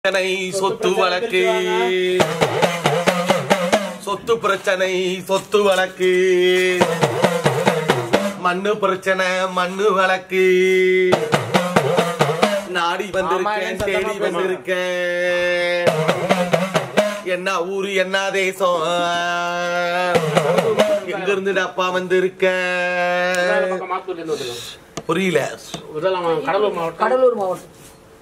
பிரச்சனை சொத்து வழக்கு சொத்து பிரச்சனை சொத்து வழக்கு மண்ணு பிரச்சனை மண்ணு வழக்கு நாடி வந்திருக்கேன் தேடி வந்திருக்கேன் என்ன ஊரு என்ன தேசம் எங்க இருந்து அப்பா வந்திருக்கேன் பக்கம் மாத்தூர்ல இருந்து வந்துருக்கோம் புரியல இதெல்லாம் கடலூர் மாவட்டம் கடலூர் மாவட்டம்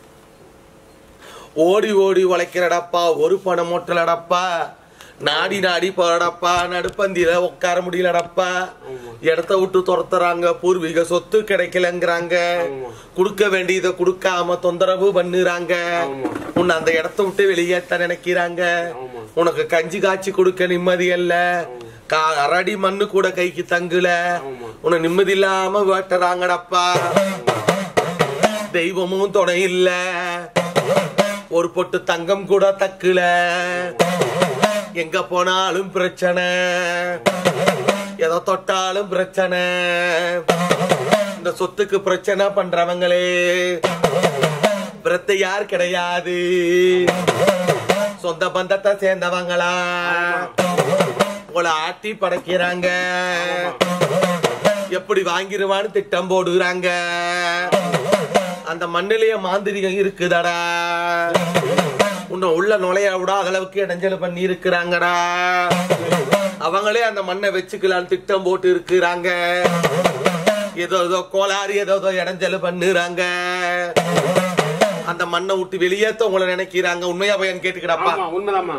ஓடி ஓடி உழைக்கிறடப்பா ஒரு பணம் மூட்டலடப்பா நாடி நாடி போறடப்பா நடுப்பந்தியில உட்கார முடியலடப்பா இடத்த விட்டு துரத்துறாங்க பூர்வீக சொத்து கிடைக்கலங்கிறாங்க ஆமா. கொடுக்க வேண்டியதை கொடுக்காம தொந்தரவு பண்ணுறாங்க ஆமா. உன்னை அந்த இடத்த விட்டு வெளியேத்த நினைக்கிறாங்க ஆமா. உனக்கு கஞ்சி காய்ச்சி கொடுக்க நிம்மதி இல்ல கா- அரடி மண்ணு கூட கைக்கு தங்குல ஆமா. உன்னை நிம்மதி இல்லாம வேட்டுறாங்கடப்பா தெய்வமும் துணை இல்ல ஒரு பொட்டு தங்கம் கூட தக்குல எங்க போனாலும் பிரச்சனை எதை தொட்டாலும் பிரச்சனை இந்த சொத்துக்கு பிரச்சனை பண்றவங்களே பிரத்த யார் கிடையாது சொந்த பந்தத்தை சேர்ந்தவங்களா உங்களை ஆட்டி படைக்கிறாங்க எப்படி வாங்கிருவான்னு திட்டம் போடுறாங்க அந்த மண்ணிலேயே மாந்திரிகம் இருக்குதடா உன்னை உள்ள நுழைய விடாத அளவுக்கு இடைஞ்சல் பண்ணி இருக்கிறாங்கடா அவங்களே அந்த மண்ணை வச்சுக்கலான்னு திட்டம் போட்டு இருக்கிறாங்க ஏதோ ஏதோ கோளாறு ஏதோ ஏதோ இடைஞ்சல் பண்ணுறாங்க அந்த மண்ணை விட்டு வெளியேத்த உங்களை நினைக்கிறாங்க உண்மையா பையன் கேட்டுக்கிடாப்பா ஆமா உண்மைதாம்மா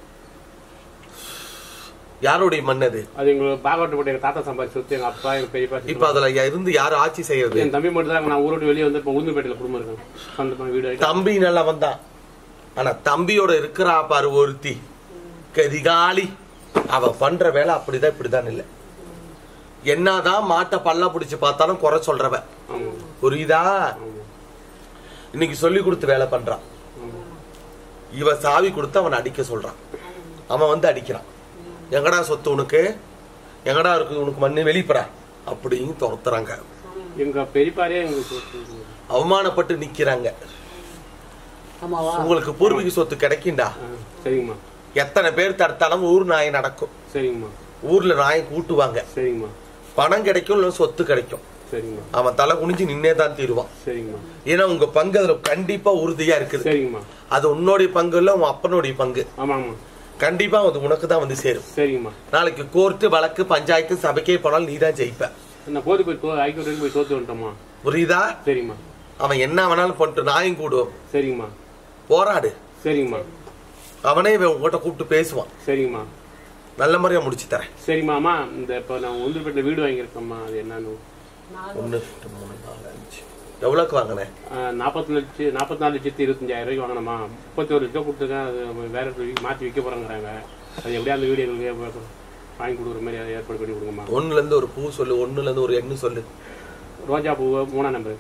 யாருடைய மண் அது அது எங்களுக்கு பாகவட்ட போட்டு எங்க தாத்தா சம்பாதிச்சு சொத்து எங்க அப்பா எங்க பெரியப்பா இப்ப அதுல இருந்து யாரு ஆட்சி செய்யறது என் தம்பி மட்டும் தான் நான் ஊரை விட்டு வெளியே வந்து இப்போ உளுந்துப்பேட்டையில குடும்பம் இருக்கேன் சொந்தமா வீடு ஆயிட்டு தம்பி நல்லவன் தான் ஆனா தம்பியோட இருக்கிறா பாரு ஒருத்தி கதிகாலி அவ பண்ற வேலை அப்படிதான் இப்படிதான் இல்ல என்னதான் மாட்டை பல்ல பிடிச்சு பார்த்தாலும் குறை சொல்றவ ஆமா புரியுதா ஆமா இன்னைக்கு சொல்லி கொடுத்து வேலை பண்றான் ஆமா இவ சாவி கொடுத்து அவனை அடிக்க சொல்றான் அவன் வந்து அடிக்கிறான் எங்கடா சொத்து உனக்கு எங்கடா இருக்கு உனக்கு மண்ணு வெளிப்படா அப்படின்னு துரத்துறாங்க எங்க பெரியப்பாரே எங்களுக்கு சொத்து இருக்குது. அவமானப்பட்டு நிக்கிறாங்க ஆமாவா உங்களுக்கு பூர்வீக சொத்து கிடைக்கும்டா ஆ, சரிங்கம்மா எத்தனை பேர் தடுத்தாலும் ஊர் நாய் நடக்கும் சரிங்கம்மா ஊர்ல நாயை கூட்டுவாங்க சரிங்கம்மா பணம் கிடைக்கும் இல்ல சொத்து கிடைக்கும் சரிங்கம்மா அவன் தலை குனிஞ்சு நின்னே தான் தீருவான் சரிங்கம்மா ஏன்னா உங்க பங்கு அதுல கண்டிப்பா உறுதியா இருக்குது சரிங்கம்மா அது உன்னுடைய பங்கு இல்ல உன் அப்பனுடைய பங்கு ஆமாங்கம்மா கண்டிப்பா அது உனக்கு தான் வந்து சேரும் சரிங்கம்மா நாளைக்கு கோர்ட்டு வழக்கு பஞ்சாயத்து சபைக்கே போனாலும் நீ தான் ஜெயிப்ப நான் போது போய் தோ ஐக்கிய வரைக்கும் போய் தோத்து வந்துட்டோம்மா புரியுதா சரிங்கம்மா அவன் என்ன வேணாலும் பண்ணிட்டு நாயும் கூடுவோம் சரிங்கம்மா போராடு சரிங்கம்மா அவனே இவன் உங்ககிட்ட கூப்பிட்டு பேசுவான் சரிங்கம்மா நல்ல முறையா முடிச்சு தரேன் சரிம்மா அம்மா இந்த இப்போ நான் உளுந்துப்பேட்டில் வீடு வாங்கியிருக்கேம்மா அது என்னன்னு ஒண்ணு ரெண்டு மூணு நாலு அஞ்சு எவ்வளவுக்கு வாங்கினேன் நாற்பத்தி லட்சம் நாற்பத்தி நாலு லட்சத்தி இருபத்தஞ்சாயிரம் ரூபாய்க்கு வாங்கினோமா முப்பத்தி ஒரு லட்சம் கொடுத்துருக்கேன் அது வேற இடத்துல மாற்றி விற்க போகிறாங்கிறாங்க அது எப்படியா அந்த வீடு எங்களுக்கு வாங்கி கொடுக்குற மாதிரி அதை ஏற்பாடு பண்ணி கொடுங்கம்மா ஒண்ணுல இருந்து ஒரு பூ சொல்லு ஒண்ணுல இருந்து ஒரு எண்ணு சொல்லு ரோஜா பூ மூணாம் நம்பர்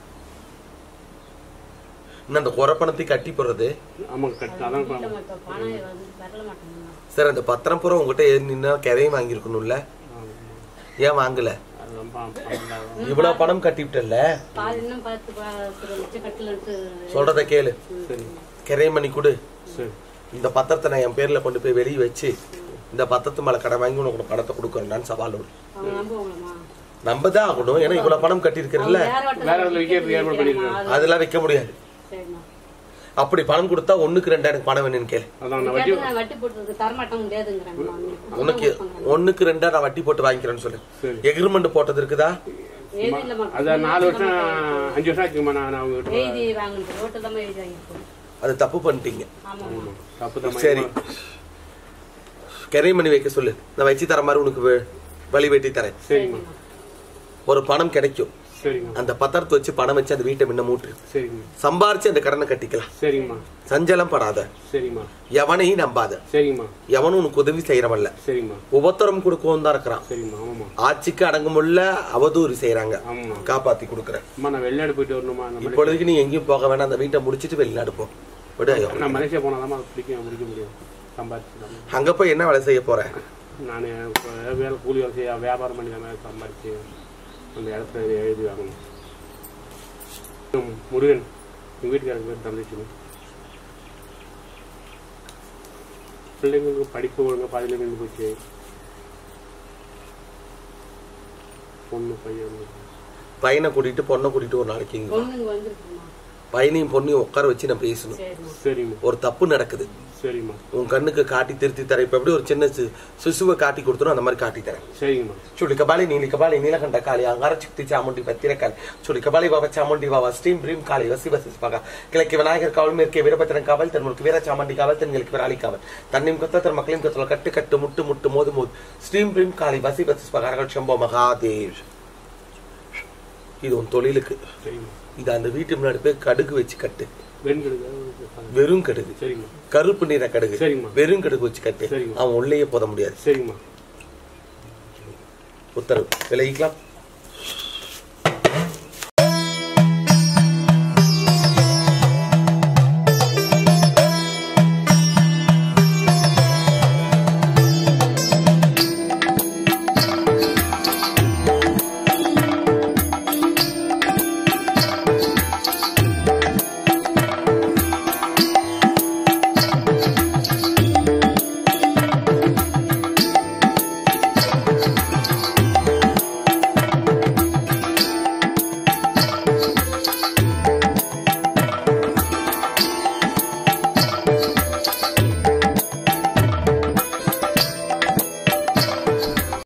இன்னும் அந்த குறப்பணத்தை கட்டி போடுறது ஆமாங்க கட் அதான் இப்ப- பணம் வந்து வரல மாட்டேங்குது சார் அந்த பத்திரம் பூரா உங்ககிட்ட நின்னா கரையும் வாங்கியிருக்கணும்ல ஏன் வாங்கல அது ரொம்ப பன்னெண்டாயிரம். இவ்வளவு பணம் கட்டிவிட்டல பாதி இன்னும் பத்து பத்து லட்சம் கட்டலன்ட்டு சொல்றத கேளு சரி கரையும் பண்ணி கொடு சரி இந்த பத்திரத்தை நான் என் பேர்ல கொண்டு போய் வெளியே வச்சு இந்த பத்திரத்து மேல கடை வாங்கி உனக்கு பணத்தை கொடுக்கறேன் சவால் விடு அவங்க நம்புவாங்களா நம்பதான் ஆகணும் ஏன்னா இவ்வளவு பணம் கட்டியிருக்கிறல்ல வேற இடத்துல விற்கிறதுக்கு ஏற்பாடு பண்ணிருக்கேன் அதெல்லாம் வைக்க முடியாது சரிம்மா அப்படி பணம் கொடுத்தா ஒண்ணுக்கு ரெண்டாயிரம் பணம் வேணும்னு கேளு அதான் நான் வட்டி கேட்டா வட்டி போட்டு தரமாட்ட முடியாதுங்கிறாங்க உனக்கு ஒண்ணுக்கு ரெண்டா நான் வட்டி போட்டு வாங்கிக்கிறேன்னு சொல்லு சரி. எக்ரிமெண்ட் போட்டது இருக்குதா எழுதி இல்லம்மா அதான் நாலு வருஷம் அஞ்சு வருஷம் ஆச்சுங்கம்மா நான் அவங்க கிட்ட எழுதி வாங்கிட்டு ரோட்டு தான் எழுதி வாங்கிருக்கோம் அது தப்பு பண்ணிட்டீங்க ஆமாம்மா தப்பு தான் சரி கரையும் பண்ணி வைக்க சொல்லு நான் வச்சு தர மாதிரி உனக்கு வே- வழி வெட்டி தரேன் சரிங்கம்மா ஒரு பணம் கிடைக்கும் சரிங்கம்மா அந்த பத்திரத்தை வச்சு பணம் வச்சு அந்த வீட்டை முன்ன மூட்டு சரிங்கம்மா சம்பாரிச்சு அந்த கடனை கட்டிக்கலாம் சரிங்கம்மா சஞ்சலம் படாத சரிங்கம்மா எவனையும் நம்பாத சரிங்கம்மா எவனும் உனக்கு உதவி செய்யறவல்ல சரிங்கம்மா உபத்திரம் கொடுக்கவும் தான் இருக்கிறான் சரிங்கம்மா ஆமாம்மா ஆட்சிக்கு அடங்குமுள்ள அவதூறு செய்யறாங்க ஆமாம்மா காப்பாத்தி கொடுக்குறேன் அம்மா நான் வெளிநாடு போயிட்டு வரணுமா அந்த மாதிரி இப்பொழுதுக்கு நீ எங்கேயும் போக வேணாம் அந்த வீட்டை முடிச்சிட்டு வெளிநாடு போ விடு ஐயோ. நான் மலேசியா போனாதான் அது பிடிக்கும் முடிக்க முடியும் சம்பாதிச்சு அங்க போய் என்ன வேலை செய்ய போற நான் இப்போ வேலை கூலி வேலை செய்ய வியாபாரம் பண்ணி தான் சம்பாதிச்சு அந்த இடத்த எழுதி வாங்கணும் ம், முருகன் எங்கள் வீட்டுக்காரங்க பேர் தந்துச்சு பிள்ளைங்களுக்கு படிப்பு ஒழுங்கா பாதியில நின்று போச்சு பொண்ணு பையன் பையனை கூட்டிட்டு பொண்ணை கூட்டிட்டு ஒரு நாளைக்கு இங்க வா. பொண்ணுங்க வந்துருக்குமா பையனையும் பொண்ணையும் உட்கார வச்சு நான் பேசணும் சரிம்மா சரிம்மா ஒரு தப்பு நடக்குது சரிம்மா உன் கண்ணுக்கு காட்டி திருத்தி தரேன் இப்ப எப்படி ஒரு சின்ன சி- சிசுவை காட்டி கொடுத்தனோ அந்த மாதிரி காட்டி தரேன் சரிங்கம்மா చూడు కబాలి నీలి కబాలి నీలకంఠ కాళి అంగార చిక్తి చాముండి పత్తిరకాలి చూడు కబాలి బాబా చాముండి బాబా స్టీమ్ డ్రీమ్ కాళి వసి వసి పగ கிழக்கு விநாயகர் காவல் மேற்கே வீரபத்திரன் காவல் தென்முற்கு வீர சாமண்டி காவல் தென்களுக்கு விராலி காவல் தன்னையும் கொத்த தன் மக்களையும் கொத்தல கட்டு கட்டு முட்டு முட்டு மோது மோது ஸ்டீம் ட்ரீம் காளி வசி வசி பகாரங்கள் சம்போ மகாதேவ் இது உன் தொழிலுக்கு சரிம்மா இது அந்த வீட்டு முன்னாடி போய் கடுகு வச்சு கட்டு வெண்கடுங்க வெறும் கடுகு சரிம்மா கருப்பு நிற கடுகு சரிம்மா. வெறும் கடுகு வச்சு கட்டு சரிம்மா. அவன் உள்ளேயே போத முடியாது சரிம்மா உத்தரவு விலகிக்கலாம்